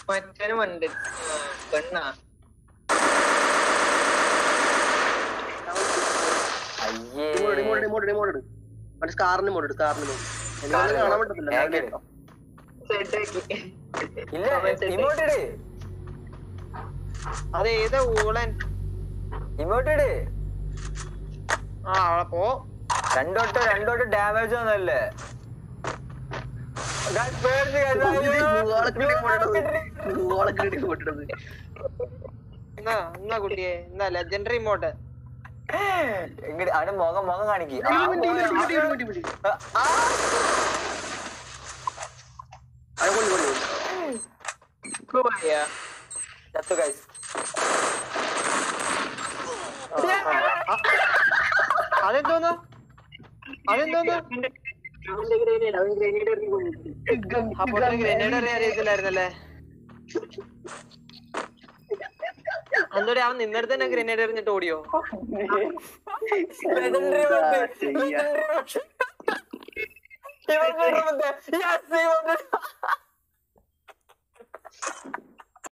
മറ്റനും ഉണ്ട് പെണ്ണാ അയ്യേ ഇങ്ങോട്ട് ഇങ്ങോട്ട് ഇങ്ങോട്ട് ഇങ്ങോട്ട് മറ്റേ സ്കാറിന് മോഡ് സ്കാറിന് മോഡ് എനിക്ക് കാണാൻ പറ്റത്തില്ല ഞാൻ ഏക്കല്. കേട്ടോ. സെറ്റാക്കി ഇല്ല ഇങ്ങോട്ടിട് അത് ഏതാ ഊളൻ ഇങ്ങോട്ടിട് ആ അവിടെ പോ രണ്ടോട്ട് രണ്ടോട്ട് ഡാമേജ് ഒന്നല്ലേ Guys, പേടിച്ച് guys. ഇത് അയ്യോ. മൂവാളക്കിടി പോയിട്ടത് മൂവാളക്കിടി പോയിട്ടത് എന്നാ എന്നാ കുട്ടിയെ എന്നാ ലെജൻഡറി മോഡ് ഇങ്ങട് അവന്റെ മുഖം മുഖം കാണിക്ക് ആ, ആ, അത് കൊള്ളി കൊള്ളി പോയാ ചത്തു guys. അതെന്തോന്ന് അതെന്തോന്ന് അപ്പൊ ഗ്രനേഡ് അറിയാൻ അറിയത്തില്ലായിരുന്നല്ലേ അന്നോടെ അവൻ നിന്നിടത്ത് തന്നെ ഗ്രനേഡ് എറിഞ്ഞിട്ട് ഓടിയോ Legendary weapon. ചെയ്യാ. Legendary weapon. ഇവൻ കൊണ്ടുവന്നത്. Yes, ഇവൻ കൊണ്ടുവന്നത്.